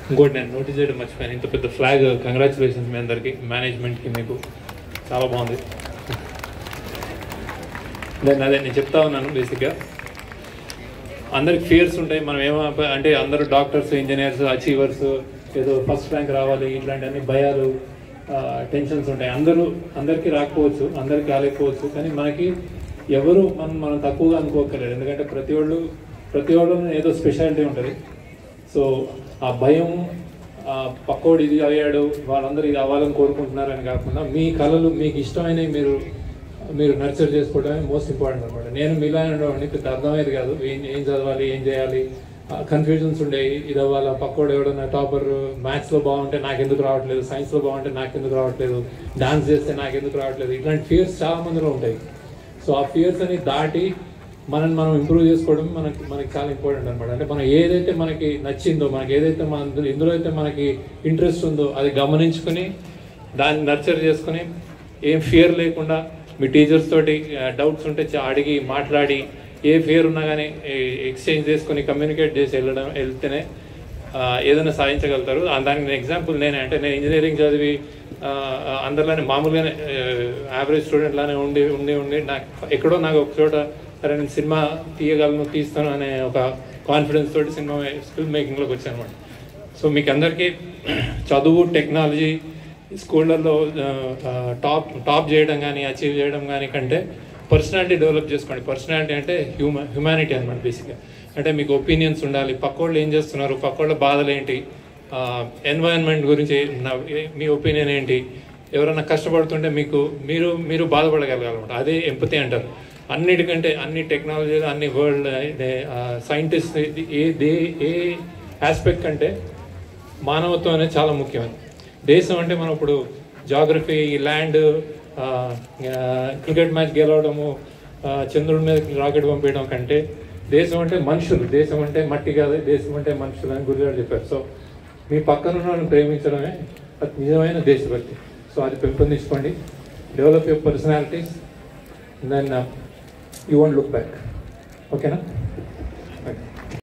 ఇంకోటి నేను నోటీస్ చేయడం మర్చిపోయాను ఇంత పెద్ద ఫ్లాగ్ కంగ్రాచులేషన్స్ మీ అందరికి మేనేజ్మెంట్కి మీకు చాలా బాగుంది నేను అదే నేను చెప్తా ఉన్నాను బేసిక్గా అందరికి ఫియర్స్ ఉంటాయి మనం ఏమో అంటే అందరూ డాక్టర్స్ ఇంజనీర్స్ అచీవర్స్ ఏదో ఫస్ట్ ర్యాంక్ రావాలి ఇట్లాంటి అన్ని భయాలు టెన్షన్స్ ఉంటాయి అందరూ అందరికీ రాకపోవచ్చు అందరికీ రాలేకపోవచ్చు కానీ మనకి ఎవరు మనం మనం తక్కువగా అనుకోకర్లేదు ఎందుకంటే ప్రతి వాళ్ళు ప్రతి వాళ్ళు ఏదో స్పెషాలిటీ ఉంటుంది సో ఆ భయం ఆ పక్కోడు ఇది అయ్యాడు వాళ్ళందరూ ఇది అవ్వాలని కోరుకుంటున్నారని కాకుండా మీ కళలు మీకు ఇష్టమైనవి మీరు మీరు నర్చర్ చేసుకోవడమే మోస్ట్ ఇంపార్టెంట్ అనమాట నేను మీలానే ఉండేవాడిని పెద్ద అర్థమయ్యేది కాదు ఏం ఏం చదవాలి ఏం చేయాలి కన్ఫ్యూజన్స్ ఉండేవి ఇది అవ్వాలి పక్కోడు ఎవడన్నా టాపర్ మ్యాథ్స్లో బాగుంటే నాకెందుకు రావట్లేదు సైన్స్లో బాగుంటే నాకెందుకు రావట్లేదు డాన్స్ చేస్తే నాకెందుకు రావట్లేదు ఇట్లాంటి ఫియర్స్ చాలా మందిలో ఉంటాయి సో ఆ ఫియర్స్ అని దాటి మనని మనం ఇంప్రూవ్ చేసుకోవడం మనకి మనకి చాలా ఇంపార్టెంట్ అనమాట అంటే మనం ఏదైతే మనకి నచ్చిందో మనకి ఏదైతే మన అందులో- ఎందులో అయితే మనకి ఇంట్రెస్ట్ ఉందో అది గమనించుకుని దాన్ని నర్చర్ చేసుకుని ఏం ఫియర్ లేకుండా మీ టీచర్స్ తోటి డౌట్స్ ఉంటే చా- అడిగి మాట్లాడి ఏ ఫియర్ ఉన్నా కానీ ఎక్స్చేంజ్ చేసుకొని కమ్యూనికేట్ చేసి వెళ్ళడం వెళ్తేనే ఆ, ఏదైనా సాధించగలుగుతారు ఆ, దానికి నేను ఎగ్జాంపుల్ నేనే అంటే నేను ఇంజనీరింగ్ చదివి ఆ, అందరిలానే మామూలుగానే యావరేజ్ స్టూడెంట్ లానే ఉండి ఉండి ఉండి నాకు ఎక్కడో నాకు ఒక చోట సరే నేను సినిమా తీయగలను తీస్తాను అనే ఒక కాన్ఫిడెన్స్ తోటి సినిమా ఫిల్మ్ మేకింగ్లోకి వచ్చాను అనమాట సో మీకు అందరికీ చదువు టెక్నాలజీ స్కూళ్ళల్లో టాప్ టాప్ చేయడం కానీ అచీవ్ చేయడం కానీ కంటే పర్సనాలిటీ డెవలప్ చేసుకోండి పర్సనాలిటీ అంటే హ్యూమా హ్యుమానిటీ అనమాట బేసిక్గా అంటే మీకు ఒపీనియన్స్ ఉండాలి పక్కోళ్ళు ఏం చేస్తున్నారు పక్కోళ్ళ బాధలు ఏంటి ఎన్వైరన్మెంట్ గురించి నా- ఏ- మీ ఒపీనియన్ ఏంటి ఎవరైనా కష్టపడుతుంటే మీకు మీరు మీరు బాధపడగలగాలన్నమాట అదే ఎంపతి అంటారు అన్నిటికంటే అన్ని టెక్నాలజీలు అన్ని వరల్డ్ సైంటిస్ట్ ఏ దే ఏ ఆస్పెక్ట్ కంటే మానవత్వం అనేది చాలా ముఖ్యమైనది దేశం అంటే మనం ఇప్పుడు జాగ్రఫీ ల్యాండ్ క్రికెట్ మ్యాచ్ గెలవడము ఆ, చంద్రుడి మీద రాకెట్ పంపించడం కంటే దేశం అంటే మనుషులు దేశం అంటే మట్టి కాదు దేశం అంటే మనుషులు అని గురుగారు చెప్పారు సో మీ పక్కన ఉన్న వాళ్ళని ప్రేమించడమే అది నిజమైన దేశభక్తి సో అది పెంపొందించుకోండి develop your personalities then you won't look back ఓకేనా